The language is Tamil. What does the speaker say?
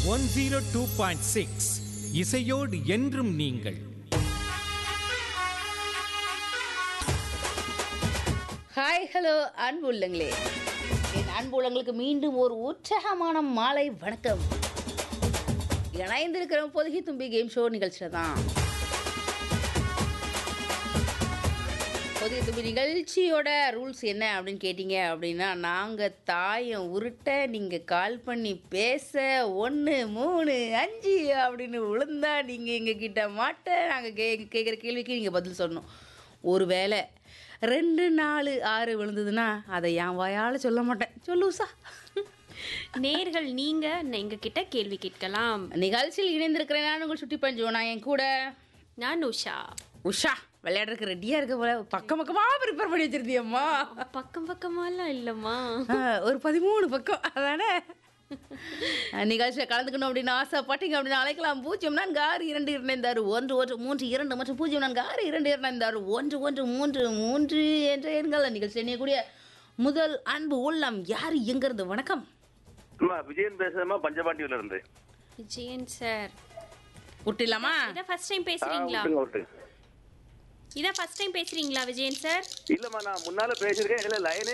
one zero two point six இசையோடு என்றும் நீங்கள் ஹாய் ஹலோ அன்பு உள்ளங்களே என் அன்பு உள்ளங்களுக்கு மீண்டும் ஒரு உற்சாகமான மாலை வணக்கம் இணைந்திருக்கிற பொதுகி தும்பி கேம் ஷோ நிகழ்ச்சியில் தான் பொதுகி தும்பி நிகழ்ச்சியோட ரூல்ஸ் என்ன அப்படின்னு கேட்டிங்க அப்படின்னா நாங்கள் தாயம் உருட்ட நீங்கள் கால் பண்ணி பேச ஒன்று மூணு அஞ்சு அப்படின்னு விழுந்தா நீங்கள் எங்கள் கிட்ட மாட்ட நாங்கள் கே கேட்குற கேள்விக்கு நீங்கள் பதில் சொல்லணும் ஒருவேளை ரெண்டு நாலு ஆறு விழுந்ததுன்னா அதை என் வாயால் சொல்ல மாட்டேன் சொல்லு உஷா நேர்கள் நீங்க எங்க கிட்ட கேள்வி கேட்கலாம் நிகழ்ச்சியில் இணைந்திருக்கிறேன் நான் உங்கள் சுட்டி பஞ்சு நான் என் கூட நான் உஷா உஷா விளையாடுறதுக்கு ரெடியாக இருக்க போல பக்கம் பக்கமாக ப்ரிப்பேர் பண்ணி வச்சிருந்தியம்மா பக்கம் பக்கமாலாம் இல்லம்மா ஆ, ஒரு பதிமூணு பக்கம் அதானே நிகழ்ச்சியில் கலந்துக்கணும் அப்படின்னு ஆசைப்பட்டீங்க அப்படின்னு அழைக்கலாம் பூஜ்ஜியம் நான்கு ஆறு இரண்டு இரண்டாறு ஒன்று ஒன்று மூன்று இரண்டு மற்றும் பூஜ்ஜியம் நான்கு ஆறு இரண்டு இரண்டாறு ஒன்று ஒன்று மூன்று மூன்று என்ற எண்கள் நிகழ்ச்சி எண்ணக்கூடிய முதல் அன்பு உள்ளம் யார் எங்கிருந்து வணக்கம் அம்மா விஜயன் பேசுறமா பஞ்சபாண்டியில இருந்து விஜயன் சார் விட்டுலாமா இதான் ஃபர்ஸ்ட் டைம் ஆ, பேசுறீங்களா விட்டுங்க விட்டு இதான் ஃபர்ஸ்ட் டைம் பேசுறீங்களா விஜயன் சார் இல்லம்மா நான் முன்னால பேசியிருக்கேன் இதுல லைனே